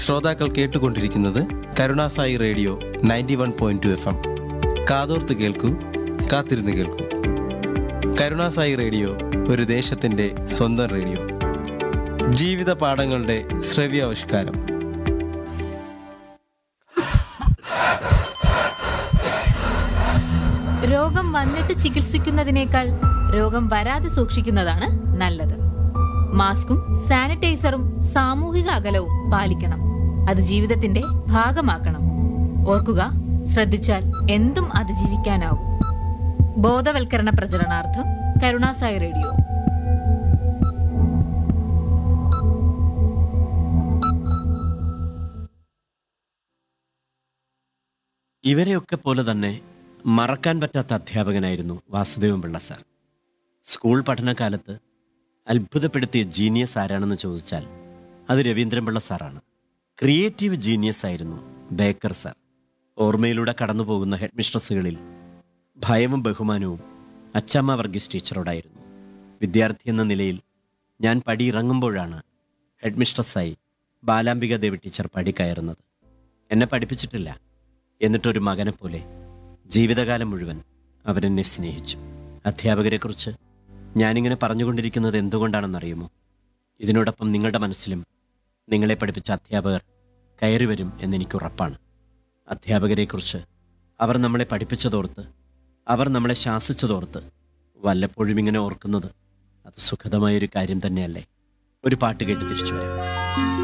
ശ്രോതാക്കൾ കേട്ടുകൊണ്ടിരിക്കുന്നത് Karunasai radio ninety one point two F M കാതോർത്ത് കേൾക്കൂ കാത്തിരുന്ന് കേൾക്കൂ കരുണാസായി റേഡിയോ ഒരു ദേശത്തിൻ്റെ സ്വന്തം റേഡിയോ ജീവിത പാഠങ്ങളുടെ ശ്രവ്യാവിഷ്കാരം രോഗം വന്നിട്ട് ചികിത്സിക്കുന്നതിനേക്കാൾ രോഗം വരാതെ സൂക്ഷിക്കുന്നതാണ് നല്ലത് മാസ്കും സാനിറ്റൈസറും സാമൂഹിക അകലവും പാലിക്കണം അത് ജീവിതത്തിന്റെ ഭാഗമാക്കണം ഓർക്കുക ശ്രദ്ധിച്ചാൽ എന്തും അതിജീവിക്കാനാവും ബോധവൽക്കരണ പ്രചരണാർത്ഥം കരുണാസായി റേഡിയോ ഇവരെയൊക്കെ പോലെ തന്നെ മറക്കാൻ പറ്റാത്ത അധ്യാപകനായിരുന്നു വാസുദേവൻ പിള്ള സാർ സ്കൂൾ പഠനകാലത്ത് അത്ഭുതപ്പെടുത്തിയ ജീനിയസ് ആരാണെന്ന് ചോദിച്ചാൽ അത് രവീന്ദ്രൻപിള്ള സാറാണ് ക്രിയേറ്റീവ് ജീനിയസ് ആയിരുന്നു ബേക്കർ സാർ ഓർമ്മയിലൂടെ കടന്നു പോകുന്ന ഹെഡ് മിസ്ട്രസ്സുകളിൽ ഭയവും ബഹുമാനവും അച്ചമ്മ വർഗീസ് ടീച്ചറോടായിരുന്നു വിദ്യാർത്ഥി എന്ന നിലയിൽ ഞാൻ പടിയിറങ്ങുമ്പോഴാണ് ഹെഡ് മിസ്ട്രസ്സായി ബാലാംബിക ദേവി ടീച്ചർ പടി കയറുന്നത് എന്നെ പഠിപ്പിച്ചിട്ടില്ല എന്നിട്ടൊരു മകനെ പോലെ ജീവിതകാലം മുഴുവൻ അവരെന്നെ സ്നേഹിച്ചു അധ്യാപകരെക്കുറിച്ച് ഞാനിങ്ങനെ പറഞ്ഞുകൊണ്ടിരിക്കുന്നത് എന്തുകൊണ്ടാണെന്നറിയുമോ ഇതിനോടൊപ്പം നിങ്ങളുടെ മനസ്സിലും നിങ്ങളെ പഠിപ്പിച്ച അധ്യാപകർ കയറി വരും എന്നെനിക്ക് ഉറപ്പാണ് അധ്യാപകരെക്കുറിച്ച് അവർ നമ്മളെ പഠിപ്പിച്ചതോർത്ത് അവർ നമ്മളെ ശാസിച്ചതോർത്ത് വല്ലപ്പോഴും ഇങ്ങനെ ഓർക്കുന്നത് അത് സുഖതമായൊരു കാര്യം തന്നെയല്ലേ ഒരു പാട്ട് കേട്ട് തിരിച്ചു വരാം